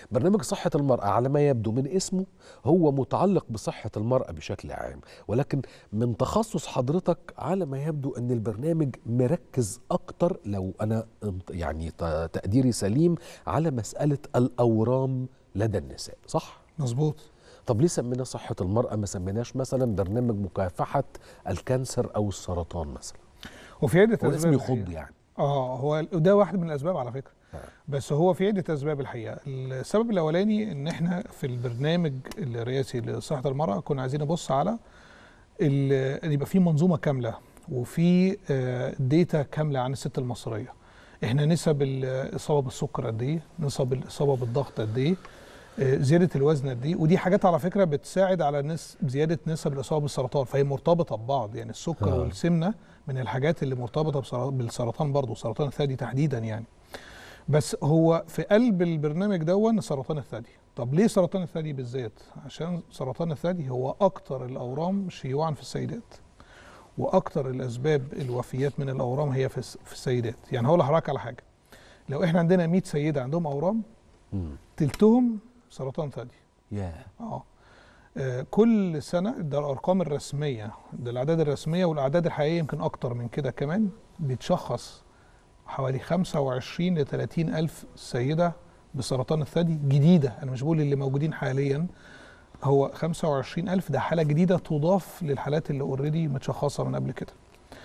برنامج صحة المرأة على ما يبدو من اسمه هو متعلق بصحة المرأة بشكل عام ولكن من تخصص حضرتك على ما يبدو أن البرنامج مركز أكتر لو أنا انت- يعني ت- تقديري سليم على مسألة الأورام لدى النساء صح؟ مظبوط طب ليه سمينا صحة المرأة ما سميناش مثلا برنامج مكافحة الكانسر أو السرطان مثلا وفي عده هو الاسم اسباب يخض الحقيقة. يعني اه هو ده واحد من الاسباب على فكره بس هو في عده اسباب الحقيقه السبب الاولاني ان احنا في البرنامج الرئاسي لصحه المراه كنا عايزين نبص على ال- ان يبقى في منظومه كامله وفي آه، ديتا كامله عن الست المصريه احنا نسب الاصابه بالسكر قد ايه نسب الاصابه بالضغط قد ايه آه، زياده الوزن قد ايه ودي حاجات على فكره بتساعد على نس زياده نسب الاصابه بالسرطان فهي مرتبطه ببعض يعني السكر آه. والسمنه من الحاجات اللي مرتبطه بسر- بالسرطان برضه سرطان الثدي تحديدا يعني بس هو في قلب البرنامج دون سرطان الثدي طب ليه سرطان الثدي بالذات عشان سرطان الثدي هو اكتر الاورام شيوعا في السيدات واكتر الاسباب الوفيات من الاورام هي في الس- في السيدات يعني هقول لحضرتك على حاجه لو احنا عندنا 100 سيده عندهم اورام مم. تلتهم سرطان ثدي يا اه آه، كل سنه ده الارقام الرسميه ده الاعداد الرسميه والاعداد الحقيقيه يمكن اكتر من كده كمان بيتشخص حوالي 25 ل 30 الف سيده بسرطان الثدي جديده انا مش بقول اللي موجودين حاليا هو 25 الف ده حاله جديده تضاف للحالات اللي اوريدي متشخصه من قبل كده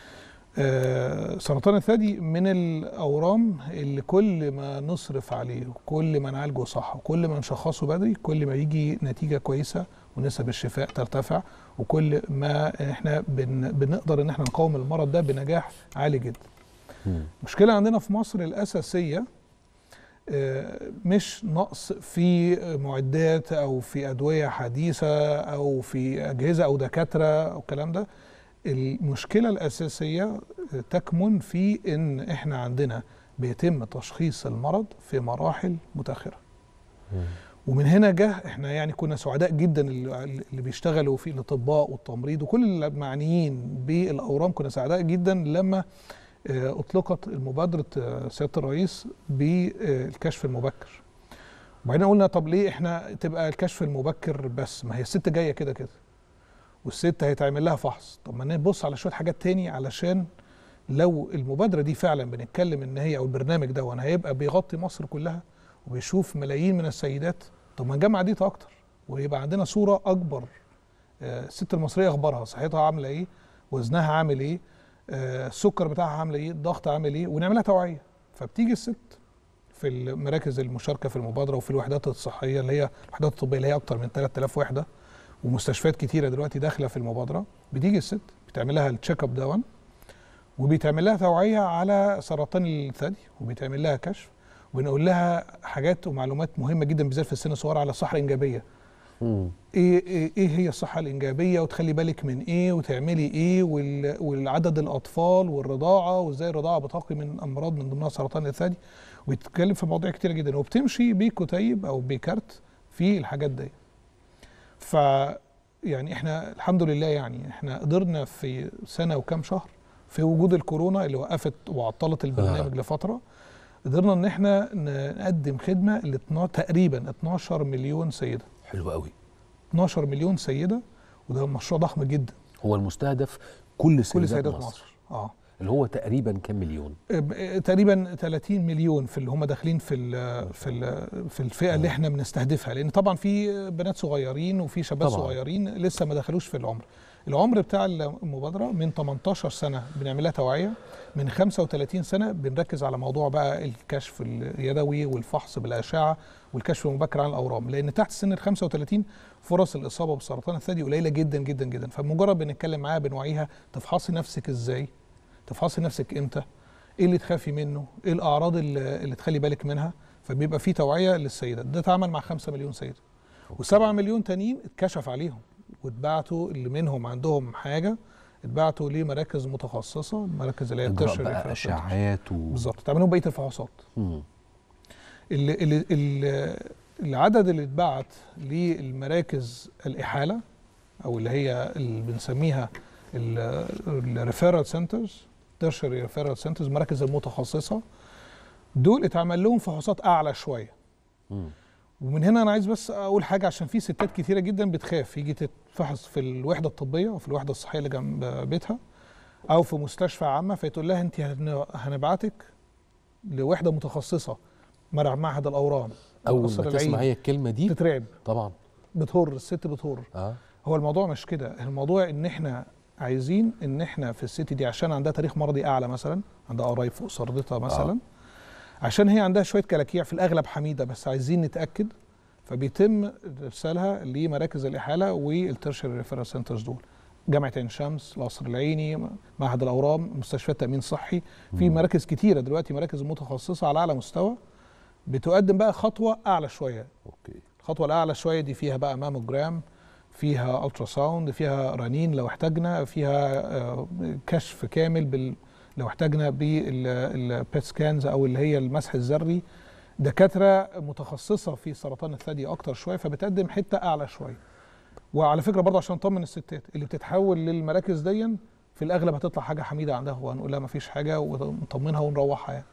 آه، سرطان الثدي من الاورام اللي كل ما نصرف عليه وكل ما نعالجه صح وكل ما نشخصه بدري كل ما يجي نتيجه كويسه ونسب الشفاء ترتفع وكل ما احنا بن بنقدر ان احنا نقاوم المرض ده بنجاح عالي جدا. مم. المشكله عندنا في مصر الاساسيه آه، مش نقص في معدات او في ادويه حديثه او في اجهزه او دكاتره او الكلام ده المشكله الاساسيه تكمن في ان احنا عندنا بيتم تشخيص المرض في مراحل متاخره مم. ومن هنا جه احنا يعني كنا سعداء جدا اللي اللي بيشتغلوا في الاطباء والتمريض وكل المعنيين بالاورام كنا سعداء جدا لما آه، اطلقت مبادره آه، سياده الرئيس بالكشف المبكر وبعدين قلنا طب ليه احنا تبقى الكشف المبكر بس ما هي الست جايه كده كده والست هيتعمل لها فحص طب ما نبص على شويه حاجات تاني علشان لو المبادره دي فعلا بنتكلم ان هي او البرنامج ده وانا هيبقى بيغطي مصر كلها وبيشوف ملايين من السيدات طب ما نجمع ديتا اكتر ويبقى عندنا صوره اكبر آه، الست المصريه اخبارها صحتها عامله ايه وزنها عامل ايه آه، السكر بتاعها عامل ايه الضغط عامل ايه ونعملها توعيه فبتيجي الست في المراكز المشاركه في المبادره وفي الوحدات الصحيه اللي هي الوحدات الطبيه اللي هي اكتر من 3000 وحده ومستشفيات كتيره دلوقتي داخله في المبادره بتيجي الست بتعمل لها التشيك اب دون وبيتعمل لها توعيه على سرطان الثدي وبيتعمل لها كشف وبنقول لها حاجات ومعلومات مهمه جدا بالذات في السن الصغيره على الصحه الانجابيه مم. ايه ايه, إيه هي الصحه الانجابيه وتخلي بالك من ايه وتعملي ايه وال- والعدد الاطفال والرضاعه وازاي الرضاعه بتقي من امراض من ضمنها سرطان الثدي وبيتكلم في مواضيع كتيره جدا وبتمشي بكتيب او بكارت في الحاجات دي ف يعني احنا الحمد لله يعني احنا قدرنا في سنه وكام شهر في وجود الكورونا اللي وقفت وعطلت البرنامج لفتره قدرنا ان احنا نقدم خدمه ل تقريبا 12 مليون سيده حلو قوي 12 مليون سيده وده مشروع ضخم جدا هو المستهدف كل سيدات, كل سيدات مصر. مصر اه اللي هو تقريبا كام مليون ب- تقريبا 30 مليون في اللي هم داخلين في ال في ال في الفئه اللي احنا بنستهدفها لان طبعا في بنات صغيرين وفي شباب طبعاً. صغيرين لسه ما دخلوش في العمر العمر بتاع المبادره من 18 سنه بنعمل لها توعيه من 35 سنه بنركز على موضوع بقى الكشف اليدوي والفحص بالاشعه والكشف المبكر عن الاورام لان تحت سن ال 35 فرص الاصابه بسرطان الثدي قليله جدا جدا جدا فمجرد بنتكلم معاها بنوعيها تفحصي نفسك ازاي تفحصي نفسك امتى ايه اللي تخافي منه ايه الاعراض اللي, اللي تخلي بالك منها فبيبقى في توعيه للسيدات ده اتعمل مع 5 مليون سيده و7 مليون تانيين اتكشف عليهم واتبعتوا اللي منهم عندهم حاجه اتبعتوا لمراكز متخصصه المراكز اللي هي اجراء بتشرف بقى اشعاعات و... بالظبط تعمل لهم بقيه الفحوصات مم. اللي اللي اللي العدد اللي اتبعت للمراكز الاحاله او اللي هي اللي بنسميها الريفيرال سنترز تيرشري ريفيرال سنترز المراكز المتخصصه دول اتعمل لهم فحوصات اعلى شويه مم. ومن هنا انا عايز بس اقول حاجه عشان في ستات كتيره جدا بتخاف يجي تتفحص في الوحده الطبيه او في الوحده الصحيه اللي جنب بيتها او في مستشفى عامه فيتقول لها انت هن- هنبعتك لوحده متخصصه مرع معهد الاورام اول قصر ما العين. تسمعي الكلمه دي تترعب طبعا بتهر الست بتهر اه هو الموضوع مش كده الموضوع ان احنا عايزين ان احنا في الست دي عشان عندها تاريخ مرضي اعلى مثلا عندها قرايب فوق سردتها مثلا عشان هي عندها شويه كلاكيع في الاغلب حميده بس عايزين نتاكد فبيتم ارسالها لمراكز الاحاله والترشري ريفيرال سنترز دول جامعه عين شمس القصر العيني معهد الاورام مستشفيات تامين صحي في مم. مراكز كتيره دلوقتي مراكز متخصصه على اعلى مستوى بتقدم بقى خطوه اعلى شويه اوكي الخطوه الاعلى شويه دي فيها بقى ماموجرام فيها الترا ساوند فيها رنين لو احتاجنا فيها آه، كشف كامل بال لو احتاجنا بالبيت سكانز او اللي هي المسح الذري دكاتره متخصصه في سرطان الثدي اكتر شويه فبتقدم حته اعلى شويه وعلى فكره برضه عشان نطمن الستات اللي بتتحول للمراكز دي في الاغلب هتطلع حاجه حميده عندها وهنقول لها مفيش حاجه ونطمنها ونروحها يعني